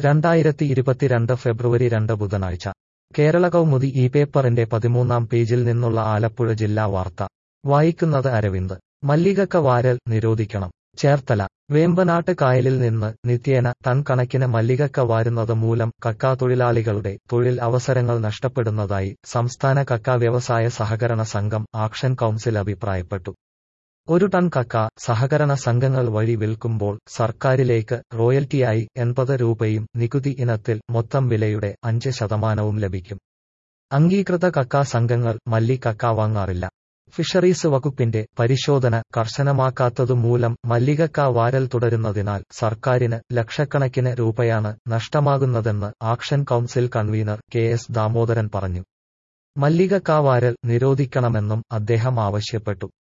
രണ്ടായിരത്തി ഇരുപത്തിരണ്ട് ഫെബ്രുവരി രണ്ട് ബുധനാഴ്ച കേരള കൗമുദി ഈ പേപ്പറിന്റെ പതിമൂന്നാം പേജിൽ നിന്നുള്ള ആലപ്പുഴ ജില്ലാ വാർത്ത വായിക്കുന്നത് അരവിന്ദ് മല്ലികക്ക വാരൽ നിരോധിക്കണം ചേർത്തല വേമ്പനാട്ട് കായലിൽ നിന്ന് നിത്യേന ടൺ കണക്കിന് മല്ലികക്ക വാരുന്നത് മൂലം കക്കാ തൊഴിലാളികളുടെ തൊഴിൽ അവസരങ്ങൾ നഷ്ടപ്പെടുന്നതായി സംസ്ഥാന കക്ക വ്യവസായ സഹകരണ സംഘം ആക്ഷൻ കൗൺസിൽ അഭിപ്രായപ്പെട്ടു ഒരു ടൺ കക്ക സഹകരണ സംഘങ്ങൾ വഴി വിൽക്കുമ്പോൾ സർക്കാരിലേക്ക് റോയൽറ്റിയായി എൺപത് രൂപയും നികുതി ഇനത്തിൽ മൊത്തം വിലയുടെ അഞ്ച് ശതമാനവും ലഭിക്കും അംഗീകൃത കക്ക സംഘങ്ങൾ മല്ലി കക്ക വാങ്ങാറില്ല ഫിഷറീസ് വകുപ്പിന്റെ പരിശോധന കർശനമാക്കാത്തതുമൂലം മല്ലികക്ക വാരൽ തുടരുന്നതിനാൽ സർക്കാരിന് ലക്ഷക്കണക്കിന് രൂപയാണ് നഷ്ടമാകുന്നതെന്ന് action council convener K S Damodaran പറഞ്ഞു മല്ലികക്ക വാരൽ നിരോധിക്കണമെന്നും അദ്ദേഹം ആവശ്യപ്പെട്ടു